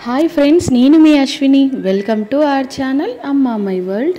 Hi friends నేను మీ Ashwini welcome to our channel అమ్మా మై వరల్డ్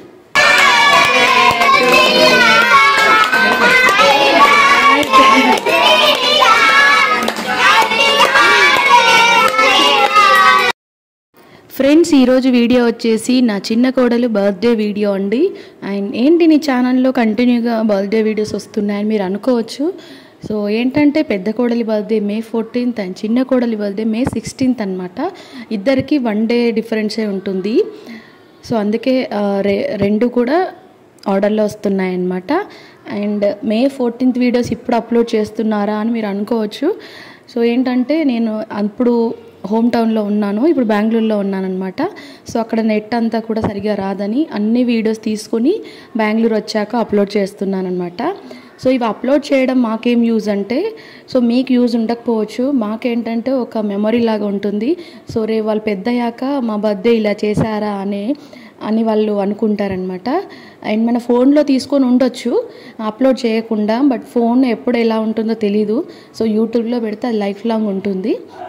ఫ్రెండ్స్ ఈరోజు వీడియో వచ్చేసి నా చిన్న కోడలు బర్త్డే వీడియో అండి అండ్ ఏంటి నీ ఛానల్లో కంటిన్యూగా బర్త్డే వీడియోస్ వస్తున్నాయని మీరు అనుకోవచ్చు సో ఏంటంటే పెద్ద కోడలి బర్త్డే మే ఫోర్టీన్త్ అండ్ చిన్న కోడలి బర్త్డే మే సిక్స్టీన్త్ అనమాట ఇద్దరికి వన్ డే డిఫరెన్సే ఉంటుంది సో అందుకే ఆ, రె రెండు కూడా ఆర్డర్లో వస్తున్నాయన్నమాట అండ్ మే ఫోర్టీన్త్ వీడియోస్ ఇప్పుడు అప్లోడ్ చేస్తున్నారా అని మీరు అనుకోవచ్చు సో ఏంటంటే నేను అప్పుడు హోమ్ టౌన్లో ఉన్నాను ఇప్పుడు బెంగళూరులో ఉన్నాను అనమాట సో అక్కడ నెట్ అంతా కూడా సరిగా రాదని అన్ని వీడియోస్ తీసుకొని బెంగళూరు వచ్చాక అప్లోడ్ చేస్తున్నాను అనమాట సో ఇవి అప్లోడ్ చేయడం మాకేం యూజ్ అంటే సో మీకు యూజ్ ఉండకపోవచ్చు మాకేంటంటే ఒక మెమొరీ లాగా ఉంటుంది సో రే వాళ్ళు పెద్దయ్యాక మా బర్త్డే ఇలా చేశారా అనే అని వాళ్ళు అనుకుంటారనమాట అండ్ మన ఫోన్లో తీసుకొని ఉండొచ్చు అప్లోడ్ చేయకుండా బట్ ఫోన్ ఎప్పుడు ఎలా ఉంటుందో తెలీదు సో యూట్యూబ్లో పెడితే అది లైఫ్ లాంగ్ ఉంటుంది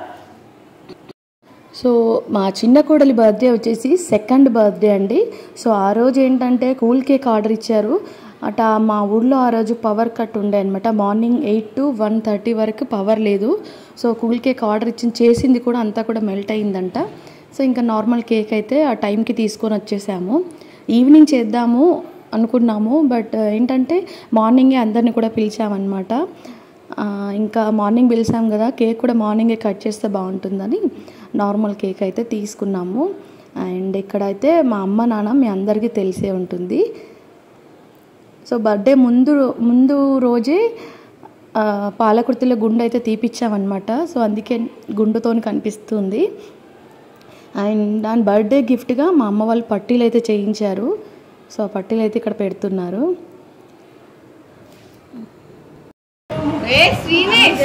సో మా చిన్న కోడలి బర్త్డే వచ్చేసి సెకండ్ బర్త్డే అండి సో ఆ రోజు ఏంటంటే కూల్ కేక్ ఆర్డర్ ఇచ్చారు అట మా ఊళ్ళో ఆ రోజు పవర్ కట్ ఉండే అనమాట morning eight to one thirty వరకు పవర్ లేదు సో కూల్ కేక్ ఆర్డర్ ఇచ్చిన చేసింది కూడా అంతా కూడా మెల్ట్ అయిందంట సో ఇంకా నార్మల్ కేక్ అయితే ఆ టైంకి తీసుకొని వచ్చేసాము ఈవినింగ్ చేద్దాము అనుకున్నాము బట్ ఏంటంటే మార్నింగే అందరిని కూడా పిలిచామన్నమాట ఆ, ఇంకా మార్నింగ్ పిలిచాం కదా కేక్ కూడా మార్నింగే కట్ చేస్తే బాగుంటుందని నార్మల్ కేక్ అయితే తీసుకున్నాము అండ్ ఇక్కడైతే మా అమ్మ నాన్న మీ అందరికీ తెలిసే ఉంటుంది సో బర్త్డే ముందు ముందు రోజే ఆ, పాలకుర్తిలో గుండు అయితే తీపిచ్చామన్నమాట సో అందుకే గుండుతో కనిపిస్తుంది అండ్ దాని బర్త్డే గిఫ్ట్గా మా అమ్మ వాళ్ళు పట్టీలు అయితే చేయించారు సో ఆ పట్టీలు అయితే ఇక్కడ పెడుతున్నారు ఏ శ్రీనేష్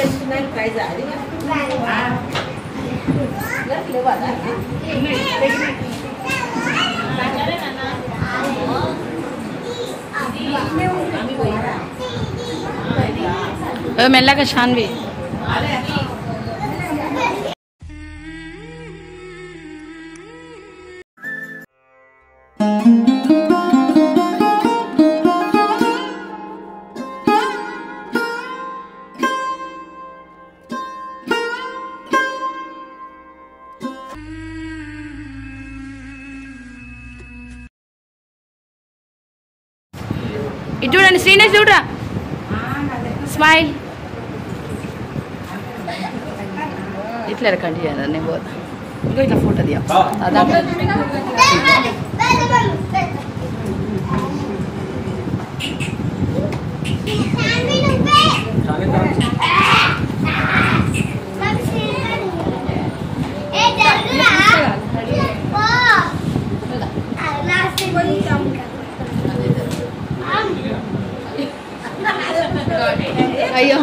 మెల్లగా షాన్వి ఇటు చూడండి శ్రీనేష్ చూడరా స్మైల్ ఇట్లా కంటి చేయాలి నేను పోతా ఇంకో ఇట్లా ఫోటో దియా అయ్యో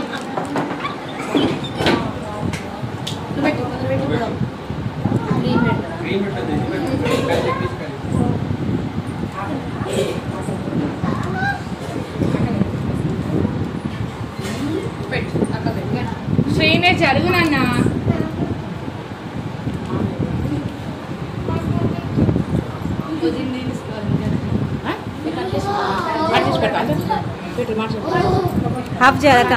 శ్రీనేష్ అడుగు నాన్న హాఫ్ చేయాలక్క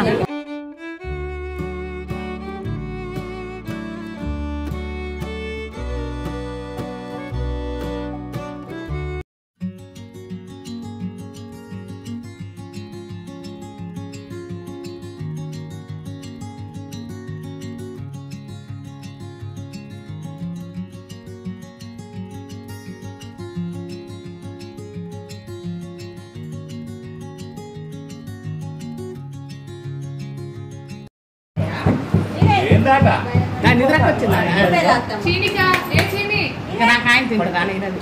చీనిక ఏ చీని నాకు ఆయన తింటుంది అని ఇది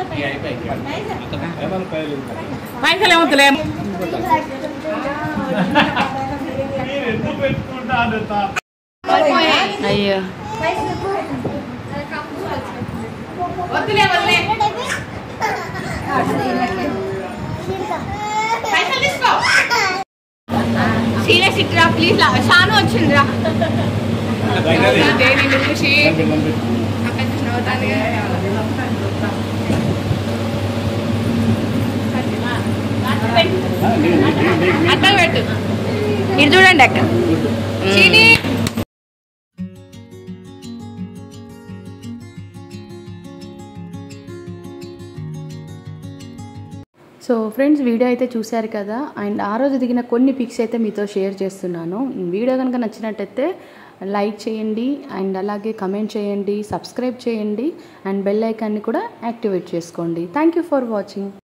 పైసలు ఏమవుతులే అయ్యో వద్దులే వదిలే పైసలు తీసుకో శ్రీనేష్ ఇట్రా ప్లీజ్ రా షాను వచ్చిందిరా దేని చూసి అక్కడ చూసినావా? అట్లా పెట్టు ఇటు చూడండి అక్క చీని సో ఫ్రెండ్స్ వీడియో అయితే చూశారు కదా అండ్ ఆ రోజు దిగిన కొన్ని పిక్స్ అయితే మీతో షేర్ చేస్తున్నాను వీడియో కనుక నచ్చినట్టయితే లైక్ చేయండి అండ్ అలాగే కమెంట్ చేయండి సబ్స్క్రైబ్ చేయండి అండ్ బెల్ ఐకాన్ని కూడా యాక్టివేట్ చేసుకోండి థ్యాంక్ యూ ఫర్ వాచింగ్